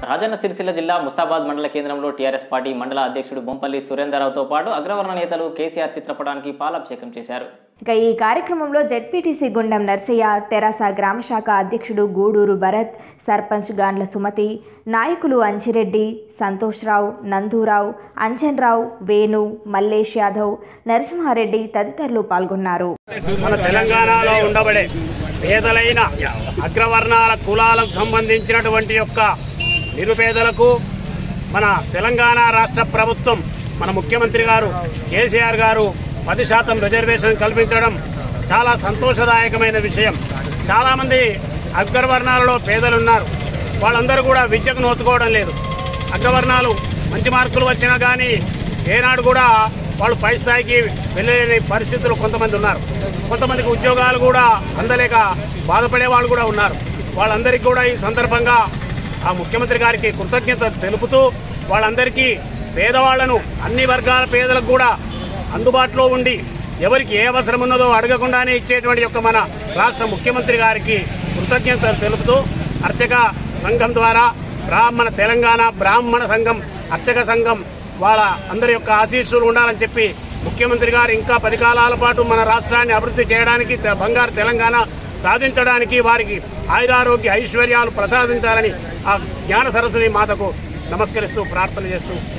రాజన్న సిరిసిల్ల జిల్లా ముస్తాబాద్ మండల కేంద్రంలో టీఆర్ఎస్ పార్టీ మండల అధ్యక్షుడు బొంపల్లి సురేందర్రావుతో పాటు అగ్రవర్ణ నేతలు కేసీఆర్ చిత్రపటానికి పాలాభిషేకం చేశారు ఇక ఈ కార్యక్రమంలో జెడ్పీటీసీ గుండం నర్సయ్య తెరాస గ్రామశాఖ అధ్యక్షుడు గూడూరు భరత్ సర్పంచ్ గాండ్ల సుమతి నాయకులు అంజిరెడ్డి సంతోష్రావు నందూరావు అంజన్రావు వేణు మల్లేష్ యాదవ్ నరసింహారెడ్డి తదితరులు పాల్గొన్నారు మన తెలంగాణలో ఉండబడే పేదలైన అగ్రవర్ణాల కులాలకు సంబంధించినటువంటి యొక్క నిరుపేదలకు మన తెలంగాణ రాష్ట్ర ప్రభుత్వం మన ముఖ్యమంత్రి గారు కేసీఆర్ గారు పది శాతం రిజర్వేషన్ కల్పించడం చాలా సంతోషదాయకమైన విషయం చాలామంది అగ్రవర్ణాలలో పేదలు ఉన్నారు వాళ్ళందరూ కూడా విద్యకు నోచుకోవడం లేదు అగ్రవర్ణాలు మంచి మార్కులు వచ్చినా కానీ ఏనాడు కూడా వాళ్ళు పై స్థాయికి వెళ్ళలేని పరిస్థితులు కొంతమంది ఉన్నారు కొంతమందికి ఉద్యోగాలు కూడా అందలేక బాధపడే వాళ్ళు కూడా ఉన్నారు వాళ్ళందరికీ కూడా ఈ సందర్భంగా ఆ ముఖ్యమంత్రి గారికి కృతజ్ఞత తెలుపుతూ వాళ్ళందరికీ పేదవాళ్లను అన్ని వర్గాల పేదలకు కూడా అందుబాటులో ఉండి ఎవరికి ఏ అవసరం ఉన్నదో అడగకుండానే ఇచ్చేటువంటి యొక్క మన రాష్ట్ర ముఖ్యమంత్రి గారికి కృతజ్ఞతలు తెలుపుతూ అర్చక సంఘం ద్వారా బ్రాహ్మణ తెలంగాణ బ్రాహ్మణ సంఘం అర్చక సంఘం వాళ్ళ అందరి యొక్క ఆశీస్సులు ఉండాలని చెప్పి ముఖ్యమంత్రి గారు ఇంకా పది కాలాల పాటు మన రాష్ట్రాన్ని అభివృద్ధి చేయడానికి తె- బంగారు తెలంగాణ సాధించడానికి వారికి ఆయురారోగ్య ఐశ్వర్యాలు ప్రసాదించాలని ఆ జ్ఞాన సరస్వతి మాతకు నమస్కరిస్తూ ప్రార్థన చేస్తూ